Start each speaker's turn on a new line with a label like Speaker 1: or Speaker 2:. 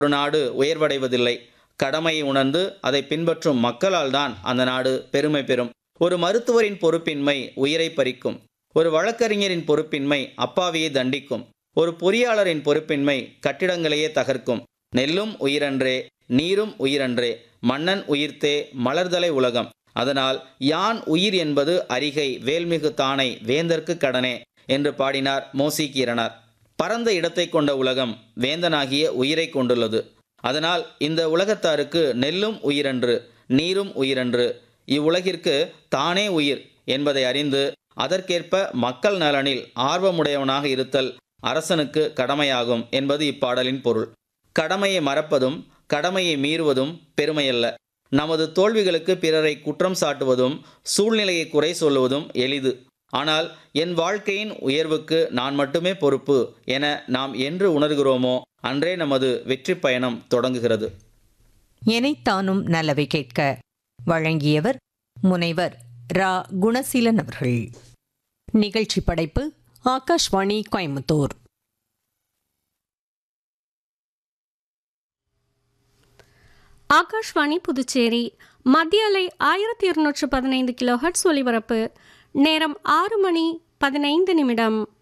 Speaker 1: ஒரு நாடு உயர்வடைவதில்லை கடமையை உணர்ந்து அதை பின்பற்றும் மக்களால் தான் அந்த நாடு பெருமை பெறும் ஒரு மருத்துவரின் பொறுப்பின்மை உயிரை பறிக்கும் ஒரு வழக்கறிஞரின் பொறுப்பின்மை அப்பாவியை தண்டிக்கும் ஒரு பொறியாளரின் பொறுப்பின்மை கட்டிடங்களையே தகர்க்கும் நெல்லும் உயிரன்றே நீரும் உயிரன்றே மன்னன் உயிர்த்தே மலர்தலை உலகம் அதனால் யான் உயிர் என்பது அரிகை வேல்மிகு தானை வேந்தற்கு கடனே என்று பாடினார் மோசி கீரனார் பரந்த இடத்தை கொண்ட உலகம் வேந்தனாகிய உயிரை கொண்டுள்ளது அதனால் இந்த உலகத்தாருக்கு நெல்லும் உயிரன்று நீரும் உயிரன்று இவ்வுலகிற்கு தானே உயிர் என்பதை அறிந்து அதற்கேற்ப மக்கள் நலனில் ஆர்வமுடையவனாக இருத்தல் அரசனுக்கு கடமையாகும் என்பது இப்பாடலின் பொருள் கடமையை மறப்பதும் கடமையை மீறுவதும் பெருமையல்ல நமது தோல்விகளுக்கு பிறரை குற்றம் சாட்டுவதும் சூழ்நிலையை குறை சொல்லுவதும் எளிது ஆனால் என் வாழ்க்கையின் உயர்வுக்கு நான் மட்டுமே பொறுப்பு என நாம் என்று உணர்கிறோமோ அன்றே நமது வெற்றி பயணம் தொடங்குகிறது
Speaker 2: எனைத்தானும் நல்லவை கேட்க வழங்கியவர் முனைவர் ரா குணசீலன் அவர்கள் நிகழ்ச்சி படைப்பு ஆகாஷ்வாணி கோயம்புத்தூர்
Speaker 3: ஆகாஷ்வாணி புதுச்சேரி மத்திய அலை ஆயிரத்தி இருநூற்று பதினைந்து கிலோ ஹர்ட்ஸ் ஒலிபரப்பு நேரம் ஆறு மணி பதினைந்து நிமிடம்